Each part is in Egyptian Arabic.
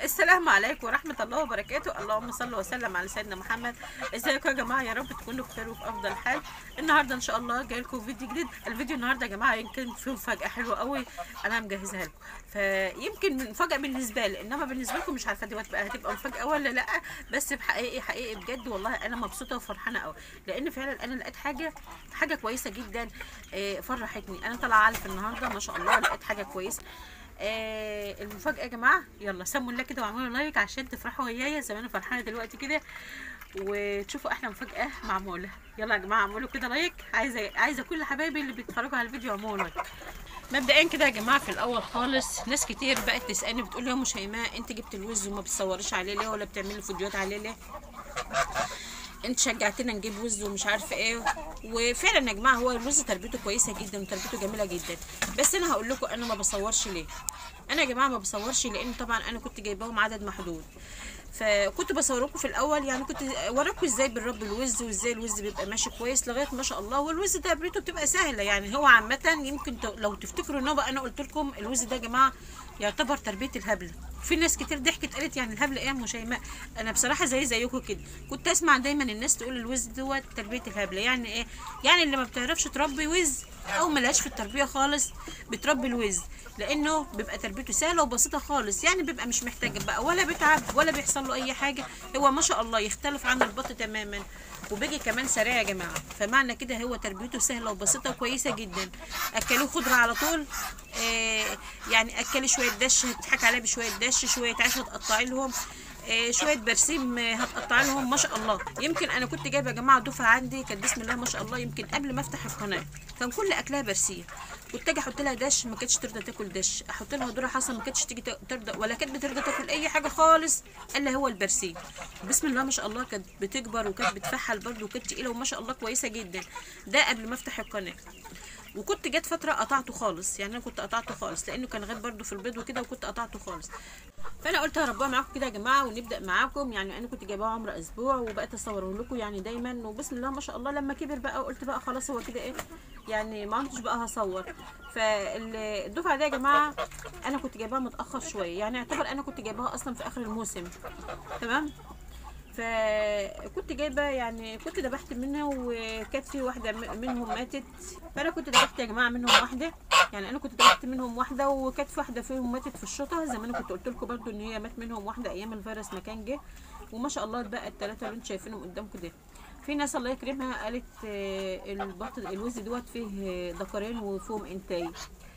السلام عليكم ورحمة الله وبركاته اللهم صل وسلم على سيدنا محمد ازيكم يا جماعة يا رب تكونوا بخير وفي أفضل حال النهاردة إن شاء الله جاي لكم فيديو جديد الفيديو النهاردة يا جماعة يمكن فيه مفاجأة حلوة قوي أنا مجهزها لكم فيمكن مفاجأة بالنسبة لي إنما بالنسبة لكم مش عارفة دي هتبقى هتبقى مفاجأة ولا لأ بس بحقيقي حقيقي بجد والله أنا مبسوطة وفرحانة قوي لأن فعلا أنا لقيت حاجة حاجة كويسة جدا آه، فرحتني أنا طالعة ألف النهاردة ما شاء الله لقيت حاجة كويسة آه المفاجأة يا جماعة يلا سموا الله كده واعملوا لايك عشان تفرحوا ويايا زي ما انا فرحانة دلوقتي كده وتشوفوا احلى مفاجأة معمولة يلا يا جماعة اعملوا كده لايك عايزة عايزة كل حبايبي اللي بيتفرجوا على الفيديو يعملوا لايك مبدئيا كده يا جماعة في الأول خالص ناس كتير بقت تسألني بتقول لي يا ام شيماء انت جبت الوز وما بتصوريش عليه ليه ولا بتعملي فيديوهات عليه ليه انت شجعتنا نجيب وز ومش عارفه ايه وفعلا يا جماعه هو الوز تربيته كويسه جدا وتربيته جميله جدا بس انا هقول لكم انا ما بصورش ليه انا يا جماعه ما بصورش لان طبعا انا كنت جايباهم عدد محدود فكنت بصور لكم في الاول يعني كنت وراكم ازاي بنربي الوز وازاي الوز بيبقى ماشي كويس لغايه ما شاء الله والوز تربيته بتبقى سهله يعني هو عامه يمكن ت- لو تفتكروا ان هو بقى انا قلت لكم الوز ده يا جماعه يعتبر تربيه الهبله في ناس كتير ضحكت قالت يعني الهبله ايه يا ام شيماء انا بصراحه زي زيكم كده كنت اسمع دايما الناس تقول الوز دوت تربيه الهبله يعني ايه يعني اللي ما بتعرفش تربي وز او ملهاش في التربيه خالص بتربي الوز لانه بيبقى تربيته سهله وبسيطه خالص يعني بيبقى مش محتاج بقى ولا بيتعب ولا بيحصل له اي حاجه هو ما شاء الله يختلف عن البط تماما وبيجي كمان سريع يا جماعه فمعنى كده هو تربيته سهله وبسيطه وكويسه جدا اكلوه خضره على طول آه يعني اكلي شويه دش هتضحك عليه بشويه دش شويه عيش هتقطعي لهم آه، شويه برسيم آه، هتقطع لهم ما شاء الله يمكن انا كنت جايبه يا جماعه دفعه عندي كانت بسم الله ما شاء الله يمكن قبل ما افتح القناه كان كل اكلها برسيم كنت اجي احط لها دش ما كانتش ترضى تاكل دش احط لها ذره حصى ما كانتش تيجي تا- ترضى ولا كانت بترضى تاكل اي حاجه خالص الا هو البرسيم بسم الله ما شاء الله كانت بتكبر وكانت بتفحل برده وكانت تقيله وما شاء الله كويسه جدا ده قبل ما افتح القناه وكنت جت فتره قطعته خالص يعني انا كنت قطعته خالص لانه كان غاب برده في البيض وكده وكنت قطعته خالص فانا قلت هربيها معاكم كده يا جماعه ونبدا معاكم يعني انا كنت جايباه عمر اسبوع وبقيت اصوره لكم يعني دايما وبسم الله ما شاء الله لما كبر بقى قلت بقى خلاص هو كده ايه يعني ما عدتش بقى هصور فالدفعه دي يا جماعه انا كنت جايباها متاخر شويه يعني اعتبر انا كنت جايباها اصلا في اخر الموسم تمام فكنت جايبه يعني كنت ذبحت منها وكانت في واحده م- منهم ماتت فانا كنت ذبحت يا جماعه منهم واحده يعني انا كنت ذبحت منهم واحده وكانت في واحده فيهم ماتت في الشتاء زي ما انا كنت قلت لكم برده ان هي مات منهم واحده ايام الفيروس ما كان جه وما شاء الله بقى الثلاثه اللي انتم شايفينهم قدامكم ده في ناس الله يكرمها قالت آه، البط الوز دوت فيه آه، ذكرين وفيهم انتاي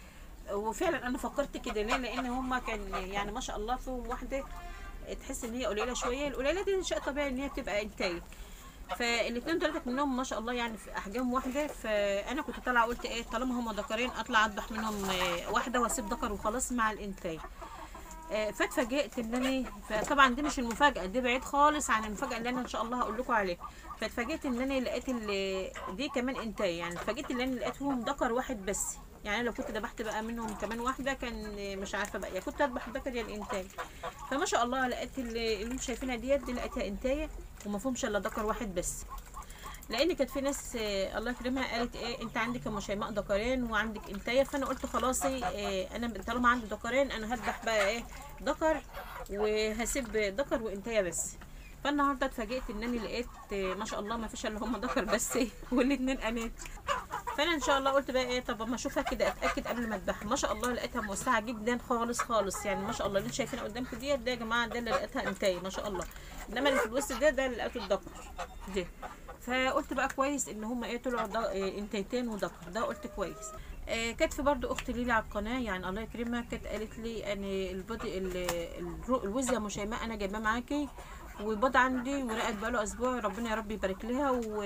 وفعلا انا فكرت كده ليه لان هما كان يعني ما شاء الله فيهم واحده تحس ان هي قليله شويه القليله دي شيء طبيعي ان هي بتبقى انتاج فالاثنين دولت منهم ما شاء الله يعني في احجام واحده فانا كنت طالعه قلت ايه طالما هما ذكرين اطلع اذبح منهم آه، واحده واسيب ذكر وخلاص مع الانتاج آه، فاتفاجئت ان انا فطبعا دي مش المفاجاه دي بعيد خالص عن المفاجاه اللي انا ان شاء الله هقول لكم عليها فاتفاجئت ان انا لقيت ال- دي كمان انتاج يعني اتفاجئت ان انا لقيت فيهم ذكر واحد بس يعني لو كنت ذبحت بقى منهم كمان واحده كان مش عارفه بقى يا كنت اذبح الذكر يا الانتاج فما شاء الله لقيت اللي اللي انتم شايفينها ديت دي لقيتها انتايه وما فيهمش الا ذكر واحد بس لان كانت في ناس آه، الله يكرمها قالت ايه انت عندك يا ام شيماء ذكرين وعندك انتايه فانا قلت خلاص إيه انا طالما عندي ذكرين انا هذبح بقى ايه ذكر وهسيب ذكر وانتايه بس فالنهارده اتفاجئت ان انا لقيت آه، ما شاء الله ما فيش الا هم ذكر بس والاثنين انات فانا ان شاء الله قلت بقى ايه طب اما اشوفها كده اتاكد قبل ما اذبحها ما شاء الله لقيتها موسعه جدا خالص خالص يعني ما شاء الله اللي انتوا شايفينها قدامكم ديت ده يا جماعه ده اللي لقيتها انتايه ما شاء الله انما اللي في الوسط ده ده اللي لقيته الذكر ده فقلت بقى كويس ان هم ايه طلعوا ض- إيه انتيتين وذكر ده قلت كويس آه كانت في برضو اختي ليلى على القناه يعني الله يكرمها كانت قالت لي ان البودي ال- الرو- الوز يا ام شيماء انا جايباه معاكي وبيض عندي ورقت بقاله اسبوع ربنا يا رب يبارك لها و...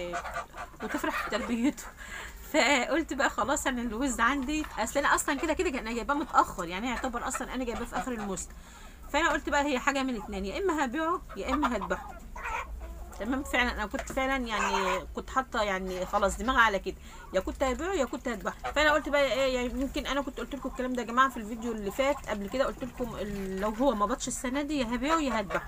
وتفرح بتربيته فقلت بقى خلاص انا الوز عندي اصل انا اصلا كده كده انا جايباه متاخر يعني يعتبر اصلا انا جايباه في اخر الموسم فانا قلت بقى هي حاجه من اتنين يا اما هبيعه يا اما هذبحه تمام فعلا انا كنت فعلا يعني كنت حاطه يعني خلاص دماغي على كده يا كنت هبيعه يا كنت هذبحه فانا قلت بقى ايه يعني يمكن انا كنت قلت لكم الكلام ده يا جماعه في الفيديو اللي فات قبل كده قلت لكم ال- لو هو ما بطش السنه دي يا هبيعه يا هذبحه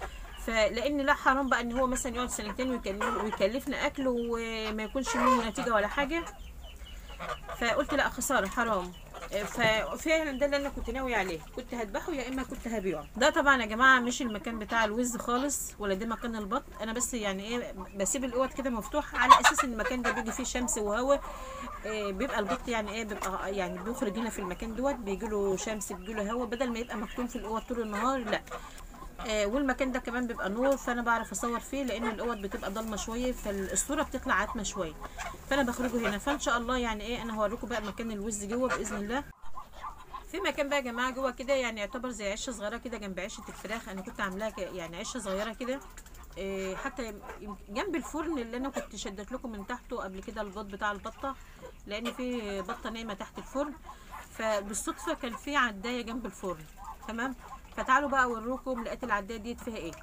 فلان لا حرام بقى ان هو مثلا يقعد سنتين ويكلف- ويكلفنا اكل وما يكونش منه نتيجه ولا حاجه فقلت لا خساره حرام ففعلا ده اللي انا كنت ناوي عليه كنت هذبحه يا اما كنت هبيعه ده طبعا يا جماعه مش المكان بتاع الوز خالص ولا ده مكان البط انا بس يعني ايه بسيب الاوض كده مفتوح على اساس ان المكان ده بيجي فيه شمس وهواء إيه بيبقى البط يعني ايه بيبقى يعني بيخرج هنا في المكان دوت بيجي له شمس بيجي له هواء بدل ما يبقى مكتوم في الاوض طول النهار لا آه والمكان ده كمان بيبقى نور فانا بعرف اصور فيه لان الاوض بتبقى ضلمه شويه فالصوره بتطلع عتمه شويه فانا بخرجه هنا فان شاء الله يعني ايه انا هوريكم بقى مكان الوز جوه باذن الله في مكان بقى يا جماعه جوه كده يعني يعتبر زي عشه صغيره كده جنب عشه الفراخ انا كنت عاملاها ك- يعني عشه صغيره كده إيه حتى يم- جنب الفرن اللي انا كنت شدت لكم من تحته قبل كده البط بتاع البطه لان في بطه نايمه تحت الفرن فبالصدفه كان في عدايه جنب الفرن تمام فتعالوا بقى اوريكم لقيت العدايه ديت فيها ايه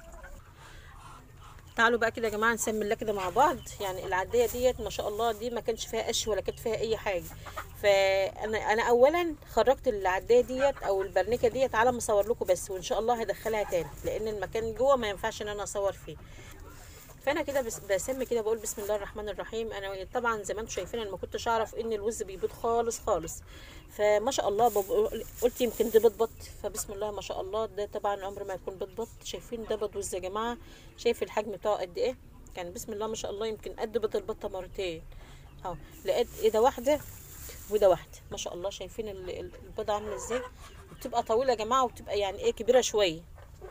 تعالوا بقى كده يا جماعه نسمي الله كده مع بعض يعني العدايه ديت ما شاء الله دي ما كانش فيها قش ولا كانت فيها اي حاجه فانا انا اولا خرجت العدايه ديت او البرنيكه ديت على ما اصور لكم بس وان شاء الله هدخلها تاني لان المكان جوه ما ينفعش ان انا اصور فيه فانا كده بس بسمي كده بقول بسم الله الرحمن الرحيم انا طبعا زي ما انتم شايفين انا ما كنتش اعرف ان الوز بيبيض خالص خالص فما شاء الله بقول- قلت يمكن ده بيض بط فبسم الله ما شاء الله ده طبعا عمر ما يكون بيض بط شايفين ده بيض وز يا جماعه شايف الحجم بتاعه قد ايه كان بسم الله ما شاء الله يمكن قد بيض البطه مرتين اهو لقيت ايده واحده وده واحده ما شاء الله شايفين ال- ال- البيضه عامله ازاي بتبقى طويله يا جماعه وبتبقى يعني ايه كبيره شويه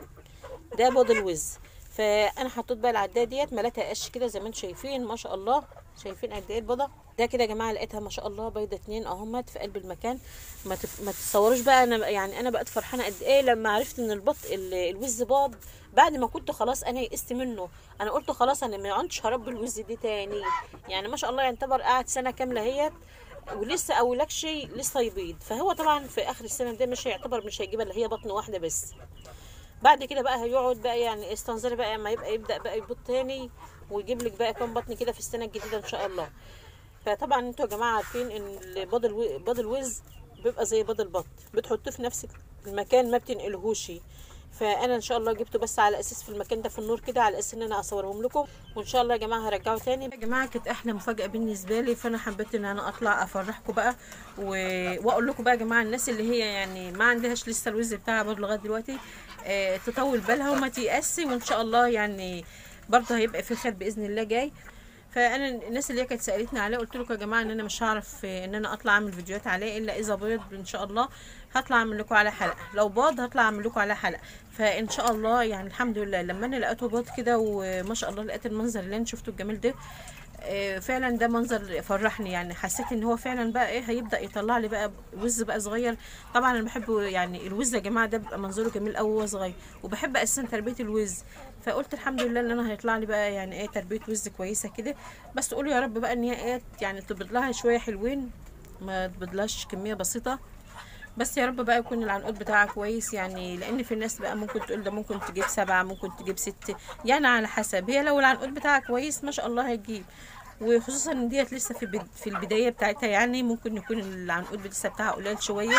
ده بيض الوز فانا حطيت بقى العدايه ديت ملاتها قش كده زي ما انتم شايفين ما شاء الله شايفين قد ايه البيضه ده كده يا جماعه لقيتها ما شاء الله بيضه اتنين اهمت في قلب المكان ما تف... ما تتصوروش بقى انا يعني انا بقيت فرحانه قد ايه لما عرفت ان البط ال- الوز باض بعد ما كنت خلاص انا يئست منه انا قلت خلاص انا ما عدتش هربي الوز دي تاني يعني ما شاء الله يعتبر قعد سنه كامله هي ولسه اولك شيء لسه يبيض فهو طبعا في اخر السنه ده مش هيعتبر مش هيجيبها اللي هي بطن واحده بس بعد كده بقى هيقعد بقى يعني استنظري بقى اما يبقى يبدا بقى يبيض تاني ويجيب لك بقى كام بطن كده في السنه الجديده ان شاء الله فطبعا انتوا يا جماعه عارفين ان بيض الو... بيض الوز بيبقى زي بيض البط بتحطوه في نفس المكان ما بتنقلهوش فانا ان شاء الله جبته بس على اساس في المكان ده في النور كده على اساس ان انا اصورهم لكم وان شاء الله يا جماعه هرجعه تاني يا جماعه كانت احلى مفاجاه بالنسبه لي فانا حبيت ان انا اطلع افرحكم بقى و... واقول لكم بقى يا جماعه الناس اللي هي يعني ما عندهاش لسه الوز بتاعها برضه لغايه دلوقتي آه تطول بالها وما تيأسي وان شاء الله يعني برضه هيبقى في خير باذن الله جاي فانا الناس اللي هي كانت سالتني عليه قلت لكم يا جماعه ان انا مش هعرف ان انا اطلع اعمل فيديوهات عليه الا اذا بيض ان شاء الله هطلع اعمل لكم على حلقه لو باض هطلع اعمل لكم على حلقه فان شاء الله يعني الحمد لله لما انا لقيته باض كده وما شاء الله لقيت المنظر اللي انا شفته الجميل ده آه، فعلا ده منظر فرحني يعني حسيت ان هو فعلا بقى ايه هيبدا يطلع لي بقى وز بقى صغير طبعا انا بحب يعني الوز يا جماعه ده بيبقى منظره جميل قوي وهو صغير وبحب اساسا تربيه الوز فقلت الحمد لله ان انا هيطلع لي بقى يعني ايه تربيه وز كويسه كده بس تقولوا يا رب بقى ان هي ايه يعني تبيض لها شويه حلوين ما تبيضلهاش كميه بسيطه بس يا رب بقى يكون العنقود بتاعها كويس يعني لان في الناس بقى ممكن تقول ده ممكن تجيب سبعة ممكن تجيب ست يعني على حسب هي لو العنقود بتاعها كويس ما شاء الله هتجيب وخصوصا ان ديت لسه في بد- في البدايه بتاعتها يعني ممكن يكون العنقود لسه بتاعها قليل شويه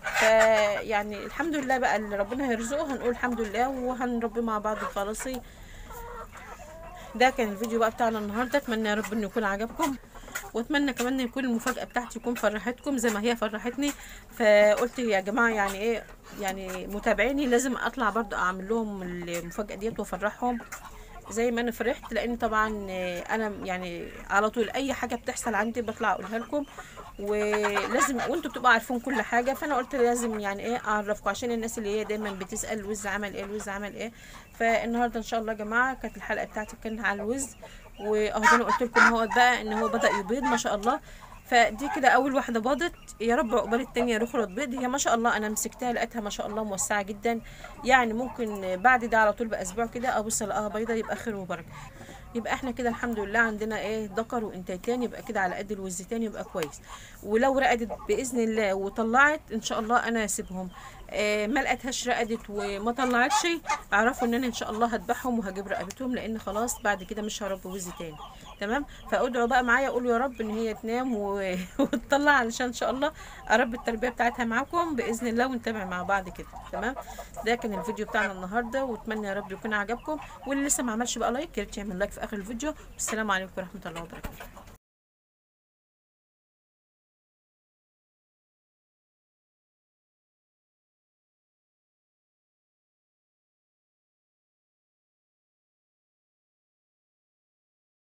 فيعني الحمد لله بقى اللي ربنا هيرزقه هنقول الحمد لله وهنربي مع بعض خلاصي ده كان الفيديو بقى بتاعنا النهارده اتمنى يا رب انه يكون عجبكم واتمنى كمان ان يكون المفاجاه بتاعتي تكون فرحتكم زي ما هي فرحتني فقلت يا جماعه يعني ايه يعني متابعيني لازم اطلع برضو اعمل لهم المفاجاه ديت وافرحهم زي ما انا فرحت لان طبعا آه، انا يعني على طول اي حاجه بتحصل عندي بطلع اقولها لكم ولازم وانتوا بتبقوا عارفين كل حاجه فانا قلت لازم يعني ايه اعرفكم عشان الناس اللي هي دايما بتسال الوز عمل ايه الوز عمل ايه فالنهارده ان شاء الله يا جماعه كانت الحلقه بتاعتي كانت على الوز واهو ده انا قلت لكم هو بقى ان هو بدا يبيض ما شاء الله فدي كده اول واحده باضت يا رب عقبال التانية رخرة بيض هي ما شاء الله انا مسكتها لقيتها ما شاء الله موسعه جدا يعني ممكن بعد ده على طول باسبوع كده ابص الاقيها بيضه يبقى خير وبركه يبقى احنا كده الحمد لله عندنا ايه ذكر وانتاجتين يبقى كده على قد الوزتين يبقى كويس ولو رقدت باذن الله وطلعت ان شاء الله انا هسيبهم آه ما لقيتهاش رقدت وما طلعتش اعرفوا ان انا ان شاء الله هذبحهم وهجيب رقبتهم لان خلاص بعد كده مش هربي وز تاني تمام فادعوا بقى معايا قولوا يا رب ان هي تنام و... وتطلع علشان ان شاء الله اربي التربيه بتاعتها معاكم باذن الله ونتابع مع بعض كده تمام ده كان الفيديو بتاعنا النهارده واتمنى يا رب يكون عجبكم واللي لسه ما عملش بقى لايك يا ريت يعمل لايك في اخر الفيديو والسلام عليكم ورحمه الله وبركاته